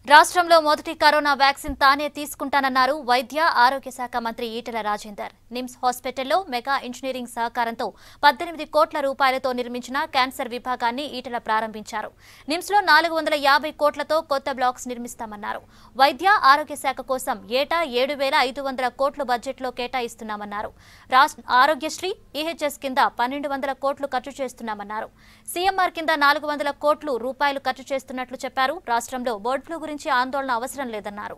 రాష్ట్రంలో మొదటి corona vaccine తానే తీసుకుంటానన్నారు వైద్య ఆరోగ్య శాఖ మంత్రి ఈటెల రాజేందర్ నిమ్స్ హాస్పిటల్లో మెగా ఇంజనీరింగ్ సహకారంతో పద్దెనిమిది కోట్ల రూపాయలతో నిర్మించిన క్యాన్సర్ విభాగాన్ని ఈటెల ప్రారంభించారు నిమ్స్లో నాలుగు వందల యాభై కోట్లతో కొత్త బ్లాక్స్ నిర్మిస్తామన్నారు వైద్య ఆరోగ్య శాఖ కోసం ఏటా ఏడు వేల ఐదు వందల కోట్లు బడ్జెట్లో కేటాయిస్తున్నామన్నారు రాష్ట్ర ఆరోగ్యశ్రీ ఈహెచ్ఎస్ కింద పన్నెండు వందల కోట్లు ఖర్చు చేస్తున్నామన్నారు సీఎంఆర్ కింద నాలుగు వందల కోట్లు రూపాయలు ఖర్చు చేస్తున్నట్లు చెప్పారు రాష్ట్రంలో బర్డ్ ఫ్లూ గురించి ఆందోళన అవసరం లేదన్నారు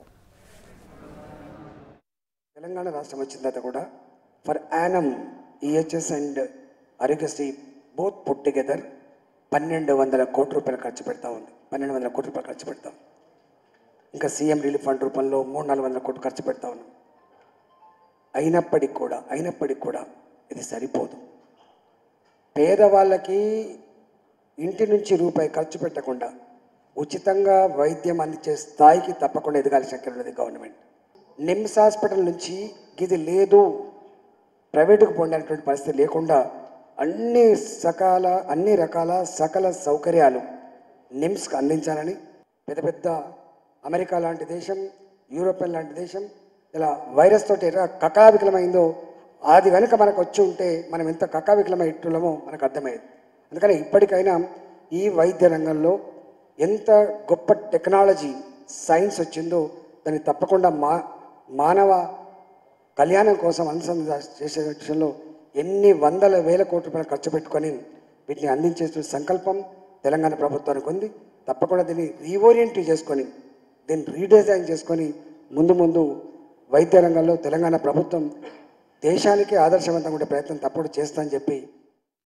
తెలంగాణ రాష్ట్రం వచ్చిన తర్వాత కూడా for Yanam EHS and Aarogyasri both put together పన్నెండు వందల కోట్ల రూపాయలు ఖర్చు పెడతా ఉంది పన్నెండు వందల కోట్ల రూపాయలు ఖర్చు పెడతాం ఇంకా సీఎం రిలీఫ్ ఫండ్ రూపంలో మూడు నాలుగు వందల కోట్లు ఖర్చు పెడతా ఉన్నాం అయినప్పటికీ కూడా అయినప్పటికీ కూడా ఇది సరిపోదు పేదవాళ్ళకి ఇంటి నుంచి రూపాయి ఖర్చు పెట్టకుండా ఉచితంగా వైద్యం అందించే స్థాయికి తప్పకుండా ఎదగాల్సిన శక్తి ఉన్నది గవర్నమెంట్ నిమ్స్ హాస్పిటల్ నుంచి ఇది లేదు ప్రైవేటుకు పోండి అనేటువంటి పరిస్థితి లేకుండా అన్ని సకాల అన్ని రకాల సకల సౌకర్యాలు నిమ్స్కి అందించాలని పెద్ద పెద్ద అమెరికా లాంటి దేశం యూరోపియన్ లాంటి దేశం ఇలా వైరస్ తోటి ఎలా కకావికలమైందో అది కనుక మనకు వచ్చి ఉంటే మనం ఎంత కకావికలమైట్టున్నామో మనకు అర్థమయ్యేది అందుకని ఇప్పటికైనా ఈ వైద్య రంగంలో ఎంత గొప్ప టెక్నాలజీ సైన్స్ వచ్చిందో దాన్ని తప్పకుండా మా మానవ కళ్యాణం కోసం అనుసంధానం చేసే విషయంలో ఎన్ని వందల వేల కోట్ల రూపాయలు ఖర్చు పెట్టుకొని వీటిని అందించే సంకల్పం తెలంగాణ ప్రభుత్వానికి ఉంది తప్పకుండా దీన్ని రీఓరియంట్ చేసుకొని దీన్ని రీడిజైన్ చేసుకొని ముందు ముందు వైద్య రంగంలో తెలంగాణ ప్రభుత్వం దేశానికి ఆదర్శవంతంగా ఉండే ప్రయత్నం తప్పకుండా చేస్తా అని చెప్పి